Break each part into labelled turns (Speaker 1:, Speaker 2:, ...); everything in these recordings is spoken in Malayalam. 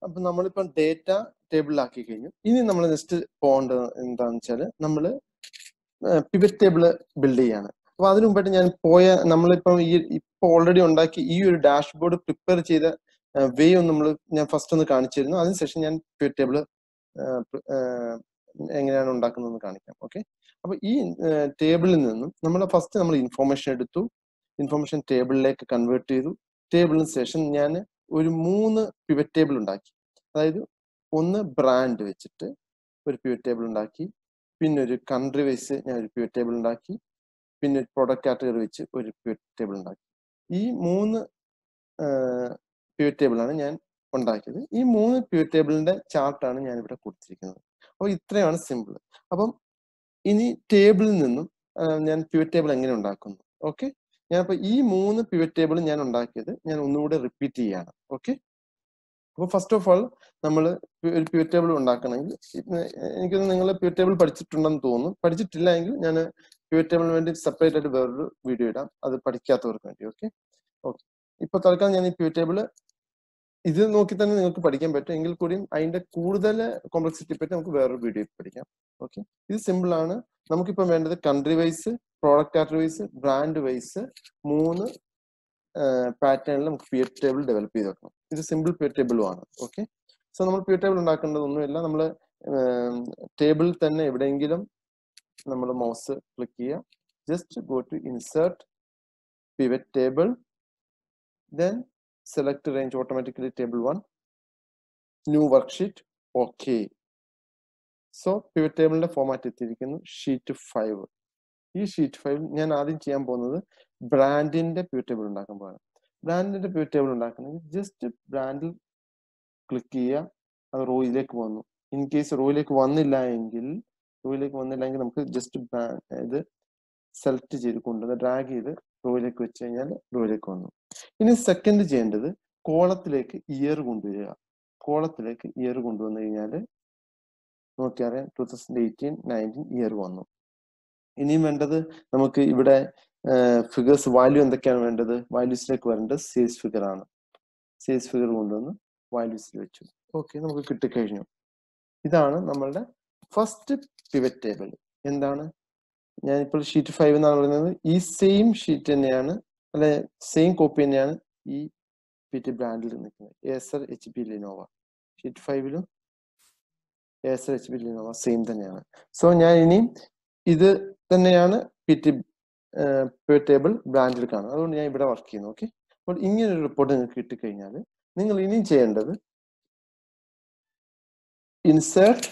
Speaker 1: അപ്പൊ നമ്മളിപ്പം ഡേറ്റ ടേബിളിലാക്കി കഴിഞ്ഞു ഇനി നമ്മൾ നെക്സ്റ്റ് പോകേണ്ടത് എന്താണെന്ന് വെച്ചാൽ നമ്മൾ പിവറ്റ് ടേബിൾ ബിൽഡ് ചെയ്യാണ് അപ്പൊ അതിനു മുമ്പായിട്ട് ഞാൻ പോയ നമ്മളിപ്പം ഈ ഇപ്പൊ ഓൾറെഡി ഉണ്ടാക്കി ഈ ഒരു ഡാഷ്ബോർഡ് പ്രിപ്പയർ ചെയ്ത വേ ഒന്ന് നമ്മൾ ഞാൻ ഫസ്റ്റ് ഒന്ന് കാണിച്ചിരുന്നു അതിനുശേഷം ഞാൻ പിവറ്റ് ടേബിൾ എങ്ങനെയാണ് ഉണ്ടാക്കുന്നതെന്ന് കാണിക്കാം ഓക്കെ അപ്പൊ ഈ ടേബിളിൽ നിന്നും നമ്മൾ ഫസ്റ്റ് നമ്മൾ ഇൻഫോർമേഷൻ എടുത്തു ഇൻഫോർമേഷൻ ടേബിളിലേക്ക് കൺവേർട്ട് ചെയ്തു ടേബിളിന് ശേഷം ഞാൻ ഒരു മൂന്ന് പിവറ്റ് ടേബിൾ ഉണ്ടാക്കി അതായത് ഒന്ന് ബ്രാൻഡ് വെച്ചിട്ട് ഒരു പിവറ്റ് ടേബിൾ ഉണ്ടാക്കി പിന്നെ ഒരു കൺട്രി വൈസ് ഞാൻ ഒരു പിവറ്റ് ടേബിൾ ഉണ്ടാക്കി പിന്നെ ഒരു പ്രൊഡക്റ്റ് കാറ്റഗറി വെച്ച് ഒരു പിവറ്റ് ടേബിൾ ഉണ്ടാക്കി ഈ മൂന്ന് പിവറ്റ് ടേബിളാണ് ഞാൻ ഉണ്ടാക്കിയത് ഈ മൂന്ന് പിവറ്റ് ടേബിളിന്റെ ചാർട്ടാണ് ഞാൻ ഇവിടെ കൊടുത്തിരിക്കുന്നത് അപ്പോൾ ഇത്രയാണ് സിമ്പിൾ അപ്പം ഇനി ടേബിളിൽ നിന്നും ഞാൻ പിവറ്റ് ടേബിൾ എങ്ങനെ ഉണ്ടാക്കുന്നു ഓക്കെ ഞാൻ അപ്പൊ ഈ മൂന്ന് പിവറ്റ് ടേബിൾ ഞാൻ ഉണ്ടാക്കിയത് ഞാൻ ഒന്നുകൂടെ റിപ്പീറ്റ് ചെയ്യാണ് ഓക്കെ അപ്പോൾ ഫസ്റ്റ് ഓഫ് ഓൾ നമ്മൾ ഒരു പിവറ്റ് ടേബിൾ ഉണ്ടാക്കണമെങ്കിൽ എനിക്കൊന്ന് നിങ്ങൾ പിവറ്റ് ടേബിൾ പഠിച്ചിട്ടുണ്ടെന്ന് തോന്നുന്നു പഠിച്ചിട്ടില്ല എങ്കിൽ ഞാൻ പിവറ്റ് ടേബിളിന് വേണ്ടി സെപ്പറേറ്റ് ആയിട്ട് വേറൊരു വീഡിയോ ഇടാം അത് പഠിക്കാത്തവർക്ക് വേണ്ടി ഓക്കെ ഓക്കെ ഇപ്പൊ തൽക്കാലം ഞാൻ ഈ പിവറ്റ് ടേബിൾ ഇത് നോക്കി തന്നെ നിങ്ങൾക്ക് പഠിക്കാൻ പറ്റും എങ്കിൽ കൂടിയും അതിന്റെ കൂടുതൽ കോംപ്ലക്സിറ്റി പറ്റി നമുക്ക് വേറൊരു വീഡിയോ പഠിക്കാം ഓക്കെ ഇത് സിമ്പിൾ ആണ് നമുക്കിപ്പം വേണ്ടത് country wise product category wise brand wise മൂന്ന് പാറ്റേണിൽ നമുക്ക് പി ടേബിൾ ഡെവലപ്പ് ചെയ്ത് വെക്കണം ഇത് സിമ്പിൾ പി ടേബിളും ആണ് ഓക്കെ സോ നമ്മൾ പി ടേബിൾ ഉണ്ടാക്കേണ്ടതൊന്നുമില്ല നമ്മൾ ടേബിളിൽ തന്നെ എവിടെയെങ്കിലും നമ്മൾ മൗസ് ക്ലിക്ക് ചെയ്യുക just go to insert pivot table then select range automatically table one new worksheet okay so pivot ടേബിളിന്റെ ഫോമാറ്റ് എത്തിയിരിക്കുന്നു ഷീറ്റ് ഫൈവ് ഈ ഷീറ്റ് ഫൈവ് ഞാൻ ആദ്യം ചെയ്യാൻ പോകുന്നത് ബ്രാൻഡിന്റെ പ്യൂ ടേബിൾ ഉണ്ടാക്കാൻ പോവാണ് ബ്രാൻഡിന്റെ പ്യൂ ടേബിൾ ഉണ്ടാക്കണമെങ്കിൽ ജസ്റ്റ് ബ്രാൻഡിൽ ക്ലിക്ക് ചെയ്യുക അത് റോയിലേക്ക് വന്നു ഇൻ കേസ് റോയിലേക്ക് വന്നില്ല എങ്കിൽ റോയിലേക്ക് വന്നില്ല എങ്കിൽ നമുക്ക് ജസ്റ്റ് ഇത് സെലക്ട് ചെയ്ത് കൊണ്ടുവന്ന് ഡ്രാഗ് ചെയ്ത് റോയിലേക്ക് വെച്ച് കഴിഞ്ഞാൽ റോയിലേക്ക് വന്നു ഇനി സെക്കൻഡ് ചെയ്യേണ്ടത് കോളത്തിലേക്ക് ഇയർ കൊണ്ടുവരിക കോളത്തിലേക്ക് ഇയർ കൊണ്ടുവന്നു കഴിഞ്ഞാൽ നോക്കിയറിയാം two thousand eighteen nineteen year വന്നു ഇനിയും വേണ്ടത് നമുക്ക് ഇവിടെ ഫിഗേഴ്സ് വാല്യൂ എന്തൊക്കെയാണ് വേണ്ടത് വാല്യൂസിലേക്ക് വരേണ്ടത് സേൽസ് ഫിഗർ ആണ് സേൽസ് ഫിഗർ കൊണ്ടുവന്ന് വാല്യൂസിൽ വെച്ചു ഓക്കെ നമുക്ക് കിട്ടിക്കഴിഞ്ഞു ഇതാണ് നമ്മളുടെ ഫസ്റ്റ് പിവറ്റ് ടേബിൾ എന്താണ് ഞാൻ ഇപ്പോൾ ഷീറ്റ് ഫൈവ് എന്നാണ് പറയുന്നത് ഈ സെയിം ഷീറ്റ് തന്നെയാണ് അല്ലെ സെയിം കോപ്പി തന്നെയാണ് ഈ പി ടി ബ്രാൻഡിൽ നിൽക്കുന്നത് Acer H P Lenovo sheet ഫൈവിലും Acer H P Lenovo same തന്നെയാണ് സോ ഞാൻ ഇനി ഇത് തന്നെയാണ് പി ടി ടേബിൾ ബ്രാൻഡിൽ കാണുന്നത് അതുകൊണ്ട് ഞാൻ ഇവിടെ വർക്ക് ചെയ്യുന്നു ഓക്കെ അപ്പോൾ ഇങ്ങനെ ഒരു റിപ്പോർട്ട് നിങ്ങൾക്ക് കിട്ടിക്കഴിഞ്ഞാൽ നിങ്ങൾ ഇനിയും ചെയ്യേണ്ടത് ഇൻസേർട്ട്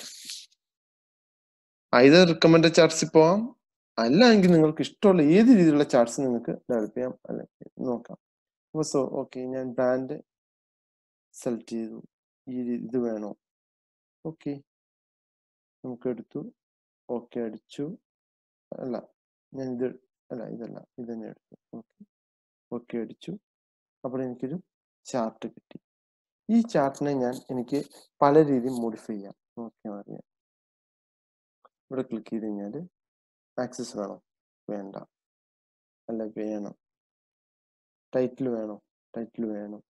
Speaker 1: ഐതർ റിക്കമെൻഡ് ചാർട്ട്സിൽ പോവാം അല്ല എങ്കിൽ നിങ്ങൾക്ക് ഇഷ്ടമുള്ള ഏത് രീതിയിലുള്ള ചാർട്ട്സ് നിങ്ങൾക്ക് ഡെവലപ്പ് ചെയ്യാം അല്ലെങ്കിൽ നോക്കാം അപ്പോൾ സോ ഓക്കെ ഞാൻ ബ്രാൻഡ് സെലക്ട് ചെയ്തു ഈ ഇത് വേണോ ഓക്കെ നമുക്ക് എടുത്തു ഓക്കെ അടിച്ചു അല്ല ഞാൻ ഇത് അല്ല ഇതല്ല ഇത് തന്നെ എടുത്തു ഓക്കെ ഓക്കെ അടിച്ചു അപ്പോൾ എനിക്കൊരു ചാർട്ട് കിട്ടി ഈ ചാർട്ടിനെ ഞാൻ എനിക്ക് പല രീതിയിൽ മോഡിഫൈ ചെയ്യാം നോക്കിയാൽ അറിയാം ഇവിടെ ക്ലിക്ക് ചെയ്ത് കഴിഞ്ഞാൽ ആക്സസ് വേണോ വേണ്ട അല്ല വേണം ടൈറ്റിൽ വേണോ ടൈറ്റിൽ വേണം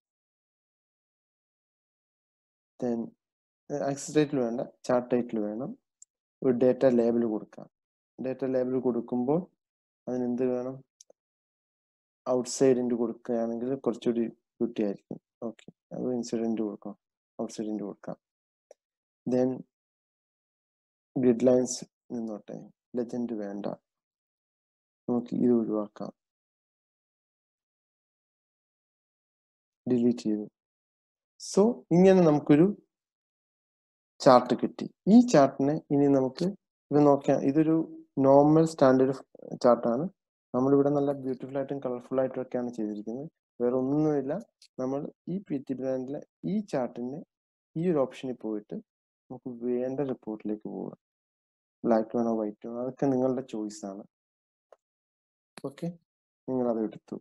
Speaker 1: ദെൻ ആക്സസ് ടൈറ്റിൽ വേണ്ട ചാർട്ട് ടൈറ്റിൽ വേണം ഒരു ഡേറ്റ ലേബൽ കൊടുക്കാം ഡേറ്റ ലേബൽ കൊടുക്കുമ്പോൾ അതിന് എന്ത് വേണം ഔട്ട്സൈഡിൻ്റെ കൊടുക്കുകയാണെങ്കിൽ കുറച്ചുകൂടി ബ്യൂട്ടി ആയിരിക്കും ഓക്കെ അത് ഇൻസിഡൻറ്റ് കൊടുക്കാം ഔട്ട്സൈഡിൻ്റെ കൊടുക്കാം ദെൻ ഗ്രിഡ് ലൈൻസ് നിന്നോട്ടെ ലെജൻഡ് വേണ്ട നമുക്ക് ഇത് ഒഴിവാക്കാം ഡിലീറ്റ് ചെയ്തു സോ ഇങ്ങനെ നമുക്കൊരു ചാർട്ട് കിട്ടി ഈ ചാർട്ടിനെ ഇനി നമുക്ക് ഇത് നോക്കാം ഇതൊരു നോർമൽ സ്റ്റാൻഡേർഡ് ചാർട്ടാണ് നമ്മളിവിടെ നല്ല ബ്യൂട്ടിഫുൾ ആയിട്ടും കളർഫുൾ ആയിട്ടും ഒക്കെയാണ് ചെയ്തിരിക്കുന്നത് വേറെ ഒന്നുമില്ല നമ്മൾ ഈ പി ടി ബ്രാൻഡിലെ ഈ ചാർട്ടിനെ ഈ ഒരു ഓപ്ഷനിൽ പോയിട്ട് നമുക്ക് വേണ്ട റിപ്പോർട്ടിലേക്ക് പോവുക ബ്ലാക്ക് വേണോ വൈറ്റ് വേണോ അതൊക്കെ നിങ്ങളുടെ ചോയ്സ് ആണ് ഓക്കെ നിങ്ങൾ അത് എടുത്തു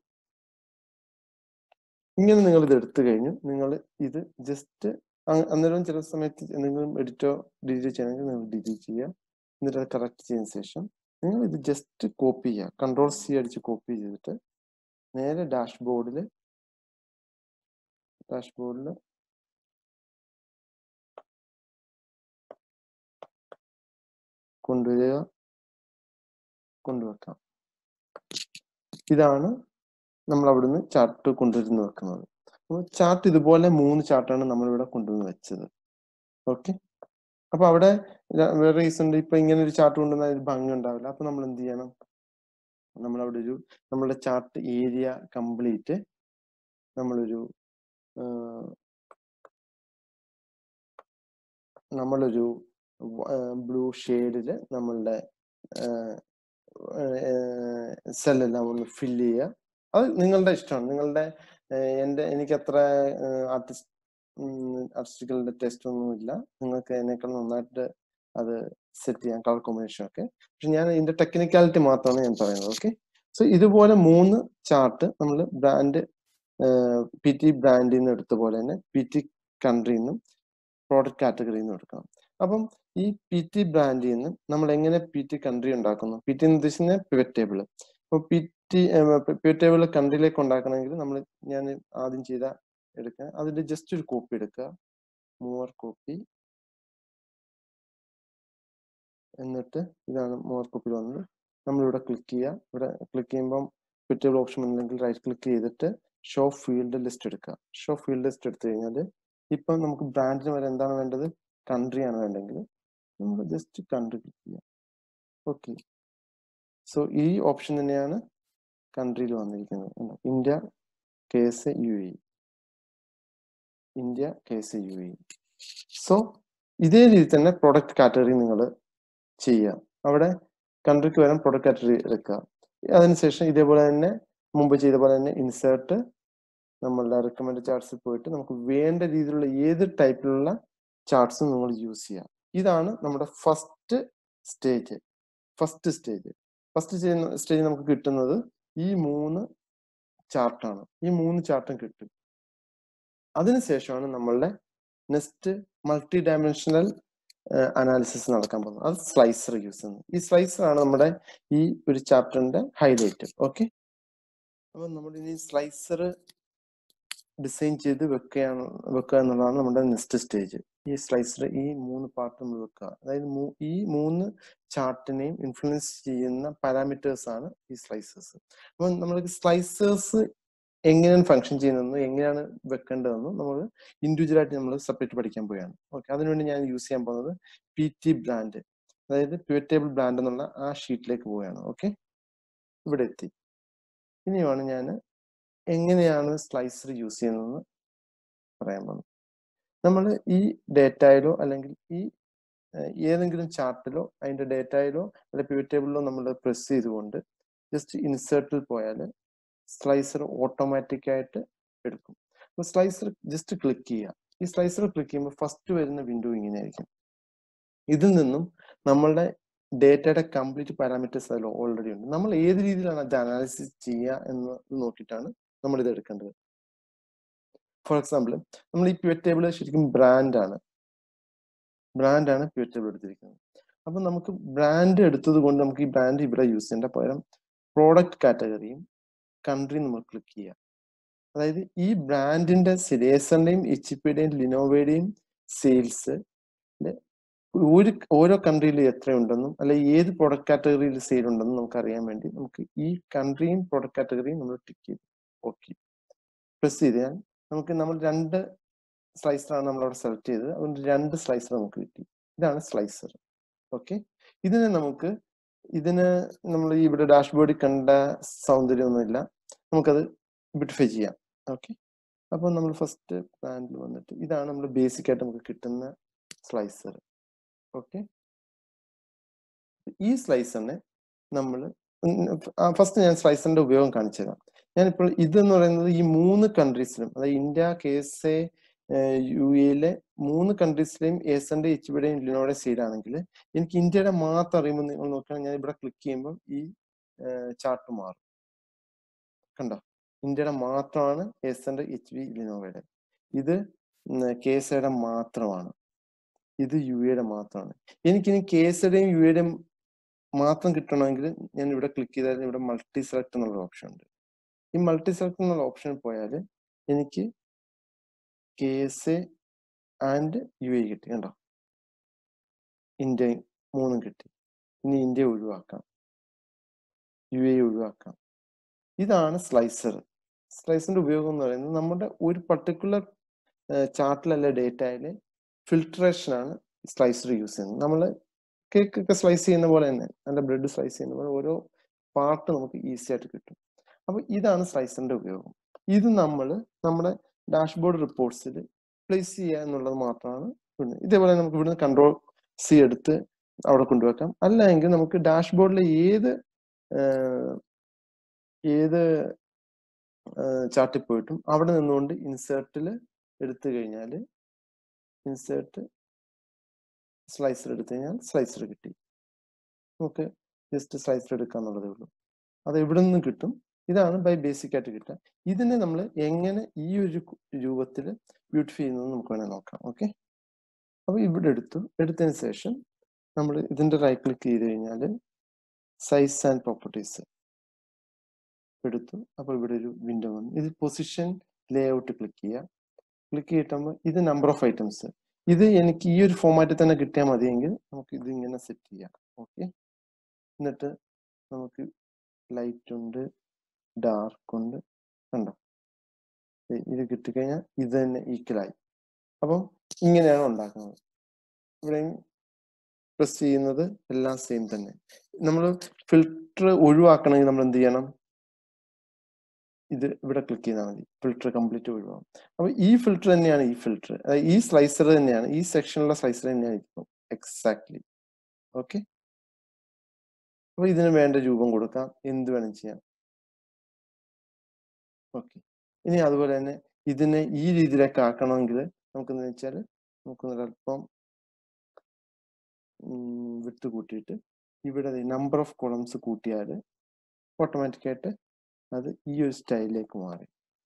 Speaker 1: ഇങ്ങനെ നിങ്ങൾ ഇത് എടുത്തു കഴിഞ്ഞു നിങ്ങൾ ഇത് ജസ്റ്റ് അന്നേരം ചില സമയത്ത് എന്തെങ്കിലും എഡിറ്റോ ഡിലീറ്റ് ചെയ്യണമെങ്കിൽ നിങ്ങൾ ഡിലീറ്റ് ചെയ്യുക എന്നിട്ട് അത് കറക്റ്റ് ചെയ്തതിന് ശേഷം നിങ്ങൾ ഇത് ജസ്റ്റ് കോപ്പി ചെയ്യുക കൺട്രോൾ സി അടിച്ച് കോപ്പി ചെയ്തിട്ട് നേരെ ഡാഷ്ബോർഡിൽ ഡാഷ്ബോർഡിൽ കൊണ്ടുവരിക കൊണ്ടുവെക്കാം ഇതാണ് നമ്മൾ അവിടുന്ന് ചാർട്ട് കൊണ്ടുവരുന്ന വെക്കുന്നത് അപ്പോൾ ചാർട്ട് ഇതുപോലെ മൂന്ന് ചാർട്ടാണ് നമ്മളിവിടെ കൊണ്ടുവന്ന് വെച്ചത് ഓക്കെ അപ്പൊ അവിടെ ര- വേറെ റീസൺ ഉണ്ട് ഇപ്പൊ ഇങ്ങനെ ഒരു ചാർട്ട് കൊണ്ടുവന്നാൽ ഒരു ഭംഗി ഉണ്ടാവില്ല അപ്പൊ നമ്മൾ എന്ത് ചെയ്യണം നമ്മൾ അവിടെ ഒരു നമ്മുടെ ചാർട്ട് ഏരിയ കംപ്ലീറ്റ് നമ്മളൊരു ആ, നമ്മളൊരു ബ്ലൂ ഷെയ്ഡില് നമ്മളുടെ സെല്ലെല്ലാം ഒന്ന് ഫില്ല് ചെയ്യുക അത് നിങ്ങളുടെ ഇഷ്ടമാണ് നിങ്ങളുടെ ഏഹ് എന്റെ എനിക്ക് അത്ര ആർട്ടിസ്റ്റ് ആർട്ടിസ്റ്റുകളുടെ ടെസ്റ്റ് ഒന്നുമില്ല നിങ്ങൾക്ക് എന്നേക്കാൾ നന്നായിട്ട് അത് സെറ്റ് ചെയ്യാം കളർ കോമ്പിനേഷൻ ഒക്കെ പക്ഷെ ഞാൻ ഇതിന്റെ ടെക്നിക്കാലിറ്റി മാത്രമാണ് ഞാൻ പറയുന്നത് ഓക്കെ സോ ഇതുപോലെ മൂന്ന് ചാർട്ട് നമ്മൾ ബ്രാൻഡ് പി ടി ബ്രാൻഡിൽ നിന്ന് എടുത്ത പോലെ തന്നെ പി ടി കൺട്രിയിൽ നിന്നും പ്രോഡക്റ്റ് കാറ്റഗറിയിൽ നിന്നും എടുക്കണം അപ്പം ഈ പി ടി ബ്രാൻഡിൽ നിന്ന് നമ്മൾ എങ്ങനെ പി ടി കൺട്രി ഉണ്ടാക്കുന്നു പി ടി എന്ന് ഉദ്ദേശിക്കുന്നത് പിവറ്റ് ടേബിൾ അപ്പോൾ പി ടി പിവറ്റ് ടേബിൾ കൺട്രിയിലേക്ക് ഉണ്ടാക്കണമെങ്കിൽ നമ്മൾ ഞാൻ ആദ്യം ചെയ്ത എടുക്കുക അതിന്റെ ജസ്റ്റ് ഒരു കോപ്പി എടുക്കുക മൂവർ കോപ്പി എന്നിട്ട് ഇതാണ് മൂവർ കോപ്പി വന്നത് നമ്മളിവിടെ ക്ലിക്ക് ചെയ്യുക ഇവിടെ ക്ലിക്ക് ചെയ്യുമ്പം പിവറ്റ് ടേബിൾ ഓപ്ഷൻ ഉണ്ടെങ്കിൽ റൈറ്റ് ക്ലിക്ക് ചെയ്തിട്ട് ഷോ ഫീൽഡ് ലിസ്റ്റ് എടുക്കുക ഷോ ഫീൽഡ് ലിസ്റ്റ് എടുത്തു കഴിഞ്ഞാൽ ഇപ്പം നമുക്ക് ബ്രാൻഡിന് വരെ എന്താണ് വേണ്ടത് കൺട്രി ആണ് വേണ്ടെങ്കിൽ നമ്മൾ ജസ്റ്റ് കൺട്രി ക്ലിക്ക് ചെയ്യാം ഓക്കെ സോ ഈ ഓപ്ഷൻ തന്നെയാണ് കൺട്രിയിൽ വന്നിരിക്കുന്നത് കണ്ടോ? India K S U A India K S U A so ഇതേ രീതി തന്നെ പ്രൊഡക്റ്റ് കാറ്റഗറി നിങ്ങൾ ചെയ്യുക അവിടെ കൺട്രിക്ക് വരാൻ പ്രൊഡക്റ്റ് കാറ്റഗറി എടുക്കുക അതിനുശേഷം ഇതേപോലെ തന്നെ മുമ്പ് ചെയ്ത പോലെ തന്നെ ഇൻസേർട്ട് നമ്മളുടെ റെക്കമെൻഡ് ചാർട്സിൽ പോയിട്ട് നമുക്ക് വേണ്ട രീതിയിലുള്ള ഏത് ടൈപ്പിലുള്ള ചാർട്സും നിങ്ങൾ യൂസ് ചെയ്യാം ഇതാണ് നമ്മുടെ first stage first stage first stage നമുക്ക് കിട്ടുന്നത് ഈ മൂന്ന് ചാർട്ടാണ് ഈ മൂന്ന് ചാർട്ടും കിട്ടും അതിനുശേഷമാണ് നമ്മളുടെ നെക്സ്റ്റ് മൾട്ടി ഡയമെൻഷണൽ അനാലിസിസ് നടക്കാൻ പോകുന്നത് അത് സ്ലൈസർ യൂസ് ചെയ്യുന്നത് ഈ സ്ലൈസർ ആണ് നമ്മുടെ ഈ ഒരു ചാപ്റ്ററിന്റെ ഹൈലൈറ്റ് ഓക്കെ അപ്പൊ നമ്മൾ ഇനി സ്ലൈസർ ഡിസൈൻ ചെയ്ത് വെക്കുകയാണ് വെക്കുക എന്നുള്ളതാണ് നമ്മുടെ നെക്സ്റ്റ് സ്റ്റേജ് ഈ സ്ലൈസർ ഈ മൂന്ന് പാർട്ട് നമ്മൾ വെക്കുക അതായത് മൂ- ഈ മൂന്ന് ചാർട്ടിനെയും ഇൻഫ്ലുവൻസ് ചെയ്യുന്ന പാരാമീറ്റേഴ്സ് ആണ് ഈ സ്ലൈസേഴ്സ് അപ്പം നമ്മൾക്ക് സ്ലൈസേഴ്സ് എങ്ങനെയാണ് ഫങ്ഷൻ ചെയ്യുന്നതെന്നും എങ്ങനെയാണ് വെക്കേണ്ടതെന്നും നമ്മൾ ഇൻഡിവിജ്വൽ ആയിട്ട് നമ്മൾ സെപ്പറേറ്റ് പഠിക്കാൻ പോവുകയാണ് ഓക്കെ അതിനുവേണ്ടി ഞാൻ യൂസ് ചെയ്യാൻ പോകുന്നത് പി ടി ബ്രാൻഡ് അതായത് പിവറ്റേബിൾ ബ്രാൻഡ് എന്നുള്ള ആ ഷീറ്റിലേക്ക് പോവുകയാണ് ഓക്കെ ഇവിടെ എത്തി ഇനിയാണ് ഞാൻ എങ്ങനെയാണ് സ്ലൈസർ യൂസ് ചെയ്യുന്നതെന്ന് പറയാൻ പോകുന്നത് നമ്മൾ ഈ ഡേറ്റയിലോ അല്ലെങ്കിൽ ഈ ഏഹ്, ഏതെങ്കിലും ചാർട്ടിലോ അതിന്റെ ഡേറ്റയിലോ അല്ലെങ്കിൽ പിവറ്റ് ടേബിളിലോ നമ്മൾ പ്രസ് ചെയ്തുകൊണ്ട് ജസ്റ്റ് ഇൻസേർട്ടിൽ പോയാൽ സ്ലൈസർ ഓട്ടോമാറ്റിക് ആയിട്ട് എടുക്കും അപ്പോൾ സ്ലൈസർ ജസ്റ്റ് ക്ലിക്ക് ചെയ്യുക ഈ സ്ലൈസർ ക്ലിക്ക് ചെയ്യുമ്പോൾ ഫസ്റ്റ് വരുന്ന വിൻഡോ ഇങ്ങനെയായിരിക്കും ഇതിൽ നിന്നും നമ്മളുടെ ഡേറ്റയുടെ കംപ്ലീറ്റ് പാരാമീറ്റേഴ്സ് അതിൽ ഓൾറെഡി ഉണ്ട് നമ്മൾ ഏത് രീതിയിലാണ് അത് അനാലിസിസ് ചെയ്യുക എന്ന് നോക്കിയിട്ടാണ് നമ്മൾ ഇത് എടുക്കേണ്ടത് ഫോർ എക്സാമ്പിൾ നമ്മൾ ഈ പിവറ്റ് ടേബിൾ ശരിക്കും ബ്രാൻഡാണ് ബ്രാൻഡാണ് പിവറ്റ് ടേബിൾ എടുത്തിരിക്കുന്നത് അപ്പൊ നമുക്ക് ബ്രാൻഡ് എടുത്തത് കൊണ്ട് നമുക്ക് ഈ ബ്രാൻഡ് ഇവിടെ യൂസ് ചെയ്യേണ്ട പകരം പ്രോഡക്റ്റ് കാറ്റഗറിയും കൺട്രിയും നമ്മൾ ക്ലിക്ക് ചെയ്യുക അതായത് ഈ ബ്രാൻഡിന്റെ സിലേസറിന്റെയും എച്ച് പിയുടെയും ലിനോവയുടെയും സെയിൽസ് ഒരു ഓരോ കൺട്രിയിൽ എത്രയുണ്ടെന്നും അല്ലെ ഏത് പ്രൊഡക്റ്റ് കാറ്റഗറിയിൽ സെയിൽ ഉണ്ടെന്നും നമുക്ക് അറിയാൻ വേണ്ടി നമുക്ക് ഈ കൺട്രിയും പ്രൊഡക്റ്റ് കാറ്റഗറിയും നമ്മൾ ടിക്ക് ചെയ്തു ഓക്കെ പ്രസ് ചെയ്താൽ നമുക്ക് നമ്മൾ രണ്ട് സ്ലൈസറാണ് നമ്മൾ അവിടെ സെലക്ട് ചെയ്തത് അതുകൊണ്ട് രണ്ട് സ്ലൈസർ നമുക്ക് കിട്ടി ഇതാണ് സ്ലൈസർ ഓക്കെ ഇതിനെ നമുക്ക് ഇതിന് നമ്മൾ ഇവിടെ ഡാഷ്ബോർഡിൽ കണ്ട സൗന്ദര്യമൊന്നുമില്ല നമുക്കത് ബ്യൂട്ടിഫൈ ചെയ്യാം ഓക്കെ അപ്പോൾ നമ്മൾ ഫസ്റ്റ് പ്ലാനിൽ വന്നിട്ട് ഇതാണ് നമ്മൾ ബേസിക് ആയിട്ട് നമുക്ക് കിട്ടുന്ന സ്ലൈസർ ഓക്കെ ഈ സ്ലൈസറിനെ നമ്മൾ ഫസ്റ്റ് ഞാൻ സ്ലൈസറിന്റെ ഉപയോഗം കാണിച്ചു തരാം ഞാനിപ്പോൾ ഇതെന്ന് പറയുന്നത് ഈ മൂന്ന് കൺട്രീസിലും അതായത് India K S A U എയിലെ മൂന്ന് കൺട്രീസിലെയും എസന്റെ എച്ച് ബിയുടെയും ലിനോയുടെയും സീഡ് ആണെങ്കിൽ എനിക്ക് ഇന്ത്യയുടെ മാത്രം അറിയുമ്പോൾ നിങ്ങൾ നോക്കുകയാണെങ്കിൽ ഞാൻ ഇവിടെ ക്ലിക്ക് ചെയ്യുമ്പോൾ ഈ ചാർട്ട് മാറും കണ്ടോ ഇന്ത്യയുടെ മാത്രമാണ് എസന്റെ എച്ച് ബി ലിനോവയുടെ ഇത് കെ എസ് എയുടെ മാത്രമാണ് ഇത് യു എയുടെ മാത്രമാണ് എനിക്കിനി കെ എസ് എയുടെയും യു എയുടെയും മാത്രം കിട്ടണമെങ്കിൽ ഞാൻ ഇവിടെ ക്ലിക്ക് ചെയ്താൽ ഇവിടെ മൾട്ടി സെലക്ട് എന്നുള്ള ഓപ്ഷൻ ഉണ്ട് ഈ മൾട്ടി സെലക്ട് എന്നുള്ള ഓപ്ഷൻ പോയാൽ എനിക്ക് K S A and U A കിട്ടി കണ്ടോ ഇന്ത്യ മൂന്നും കിട്ടി ഇനി ഇന്ത്യ ഒഴിവാക്കാം യു എ ഒഴിവാക്കാം ഇതാണ് സ്ലൈസർ സ്ലൈസറിന്റെ ഉപയോഗം എന്ന് പറയുന്നത് നമ്മുടെ ഒരു പർട്ടിക്കുലർ ചാർട്ടിലല്ല ഡേറ്റയിലെ ഫിൽട്രേഷൻ ആണ് സ്ലൈസർ യൂസ് ചെയ്യുന്നത് നമ്മൾ കേക്ക് ഒക്കെ സ്ലൈസ് ചെയ്യുന്ന പോലെ തന്നെ നല്ല ബ്രെഡ് സ്ലൈസ് ചെയ്യുന്ന പോലെ ഓരോ പാർട്ട് നമുക്ക് ഈസി ആയിട്ട് കിട്ടും അപ്പൊ ഇതാണ് സ്ലൈസറിന്റെ ഉപയോഗം ഇത് നമ്മൾ നമ്മുടെ ഡാഷ്ബോർഡ് റിപ്പോർട്ട്സിൽ പ്ലേസ് ചെയ്യുക എന്നുള്ളത് മാത്രമാണ് ഇവിടുന്ന് ഇതേപോലെ നമുക്ക് ഇവിടുന്ന് കൺട്രോൾ സി എടുത്ത് അവിടെ കൊണ്ടുവെക്കാം അല്ലെങ്കിൽ നമുക്ക് ഡാഷ്ബോർഡിലെ ഏത് ആഹ്, ഏത് ചാർട്ടിൽ പോയിട്ടും അവിടെ നിന്നുകൊണ്ട് ഇൻസേർട്ടിൽ എടുത്തു കഴിഞ്ഞാൽ ഇൻസേർട്ട് സ്ലൈസർ എടുത്തു കഴിഞ്ഞാൽ സ്ലൈസർ കിട്ടി നമുക്ക് ജസ്റ്റ് സ്ലൈസർ എടുക്കാന്നുള്ളതേ ഉള്ളൂ അത് എവിടെ നിന്നും കിട്ടും ഇതാണ് ബൈ ബേസിക് ആയിട്ട് കിട്ടുക ഇതിനെ നമ്മൾ എങ്ങനെ ഈ ഒരു രൂപത്തിൽ ബ്യൂട്ടിഫൈ ചെയ്യുന്നത് നമുക്ക് വേണേൽ നോക്കാം ഓക്കെ അപ്പൊ ഇവിടെ എടുത്തു എടുത്തതിന് ശേഷം നമ്മൾ ഇതിന്റെ റൈറ്റ് ക്ലിക്ക് ചെയ്ത് കഴിഞ്ഞാൽ സൈസ് ആൻഡ് പ്രോപ്പർട്ടീസ് എടുത്തു അപ്പൊ ഇവിടെ ഒരു വിൻഡോ വന്നു ഇത് പൊസിഷൻ ലേ ഔട്ട് ക്ലിക്ക് ചെയ്യുക ക്ലിക്ക് ചെയ്തിട്ടുമ്പോൾ ഇത് നമ്പർ ഓഫ് ഐറ്റംസ് ഇത് എനിക്ക് ഈ ഒരു ഫോമാറ്റിൽ തന്നെ കിട്ടിയാൽ മതിയെങ്കിൽ നമുക്ക് ഇത് ഇങ്ങനെ സെറ്റ് ചെയ്യാം ഓക്കെ എന്നിട്ട് നമുക്ക് ലൈറ്റ് ഉണ്ട് ഡാർക്ക് ഉണ്ട് കണ്ടോ ദേ ഇത് കിട്ടിക്കഴിഞ്ഞാൽ ഇത് തന്നെ ഈക്വലായി അപ്പം ഇങ്ങനെയാണ് ഉണ്ടാക്കുന്നത് ഇവിടെയും പ്രസ് ചെയ്യുന്നത് എല്ലാം സെയിം തന്നെ നമ്മൾ ഫിൽറ്റർ ഒഴിവാക്കണമെങ്കിൽ നമ്മൾ എന്ത് ചെയ്യണം ഇത് ഇവിടെ ക്ലിക്ക് ചെയ്താൽ മതി ഫിൽറ്റർ കംപ്ലീറ്റ് ഒഴിവാകും അപ്പൊ ഈ ഫിൽറ്റർ തന്നെയാണ് ഈ ഫിൽറ്റർ ഈ സ്ലൈസർ തന്നെയാണ് ഈ സെക്ഷനിലുള്ള സ്ലൈസർ തന്നെയാണ് ഇപ്പം എക്സാക്ട്ലി ഓക്കെ അപ്പൊ ഇതിന് വേണ്ട രൂപം കൊടുക്കാം എന്ത് വേണം ചെയ്യാം ഓക്കെ ഇനി അതുപോലെ തന്നെ ഇതിനെ ഈ രീതിയിലൊക്കെ ആക്കണമെങ്കിൽ നമുക്ക് എന്താ വെച്ചാൽ നമുക്ക് ഒരല്പം വിട്ട് കൂട്ടിയിട്ട് ഇവിടെ നമ്പർ ഓഫ് കോളംസ് കൂട്ടിയാൽ ഓട്ടോമാറ്റിക്കായിട്ട് അത് ഈ ഒരു സ്റ്റൈലിലേക്ക് മാറി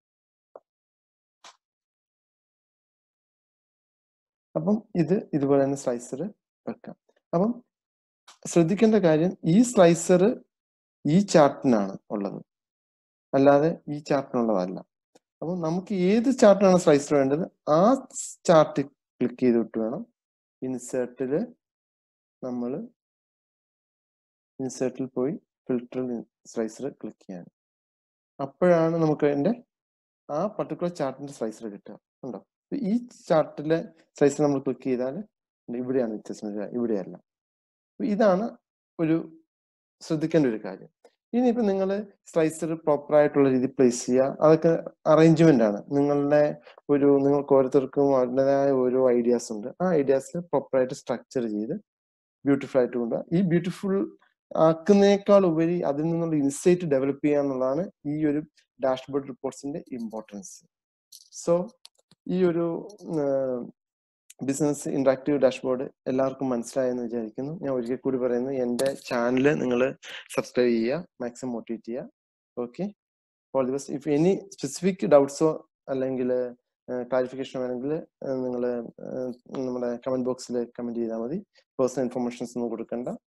Speaker 1: അപ്പം ഇത് ഇതുപോലെ തന്നെ സ്ലൈസർ വെക്കാം അപ്പം ശ്രദ്ധിക്കേണ്ട കാര്യം ഈ സ്ലൈസർ ഈ ചാർട്ടിനാണ് ഉള്ളത് അല്ലാതെ ഈ ചാർട്ടിനുള്ളതല്ല അപ്പം നമുക്ക് ഏത് ചാർട്ടിനാണ് സ്ലൈസർ വേണ്ടത് ആ ചാർട്ട് ക്ലിക്ക് ചെയ്തിട്ട് വേണം ഇൻസേർട്ടിൽ നമ്മൾ ഇൻസേർട്ടിൽ പോയി ഫിൽറ്ററിൽ സ്ലൈസർ ക്ലിക്ക് ചെയ്യാൻ അപ്പോഴാണ് നമുക്ക് അതിന്റെ ആ പർട്ടിക്കുലർ ചാർട്ടിന്റെ സ്ലൈസർ കിട്ടുക ഉണ്ടോ അപ്പൊ ഈ ചാർട്ടിലെ സ്ലൈസർ നമ്മൾ ക്ലിക്ക് ചെയ്താൽ ഇവിടെയാണ് വ്യത്യാസം വരിക ഇവിടെയല്ല അപ്പൊ ഇതാണ് ഒരു ശ്രദ്ധിക്കേണ്ട ഒരു കാര്യം ഇനിയിപ്പോ നിങ്ങൾ സ്ലൈസർ പ്രോപ്പർ ആയിട്ടുള്ള രീതി പ്ലേസ് ചെയ്യുക അതൊക്കെ അറേഞ്ച്മെന്റ് ആണ് നിങ്ങളുടെ ഒരു നിങ്ങൾക്ക് ഓരോരുത്തർക്കും അവരുടേതായ ഓരോ ഐഡിയാസ് ഉണ്ട് ആ ഐഡിയാസ് പ്രോപ്പർ ആയിട്ട് സ്ട്രക്ചർ ചെയ്ത് ബ്യൂട്ടിഫുൾ ആയിട്ട് കൊണ്ടുപോകുക ഈ ബ്യൂട്ടിഫുൾ ആക്കുന്നേക്കാൾ ഉപരി അതിൽ നിന്നുള്ള ഇൻസൈറ്റ് ഡെവലപ്പ് ചെയ്യുക എന്നുള്ളതാണ് ഈ ഒരു ഡാഷ്ബോർഡ് റിപ്പോർട്ട്സിന്റെ ഇമ്പോർട്ടൻസ് സോ ഈ ഒരു ബിസിനസ് ഇന്ററാക്റ്റീവ് ഡാഷ്ബോർഡ് എല്ലാവർക്കും മനസ്സിലായെന്ന് വിചാരിക്കുന്നു ഞാൻ ഒരിക്കൽ കൂടി പറയുന്നു എൻ്റെ ചാനൽ നിങ്ങൾ സബ്സ്ക്രൈബ് ചെയ്യുക മാക്സിമം മോട്ടിവേറ്റ് ചെയ്യുക okay all the best if any specific ഡൗട്ട്സോ അല്ലെങ്കിൽ ക്ലാരിഫിക്കേഷൻ വേണമെങ്കിൽ നിങ്ങൾ നമ്മുടെ കമന്റ് ബോക്സിൽ കമന്റ് ചെയ്താൽ മതി പേഴ്സണൽ ഇൻഫർമേഷൻസ് ഒന്നും കൊടുക്കണ്ട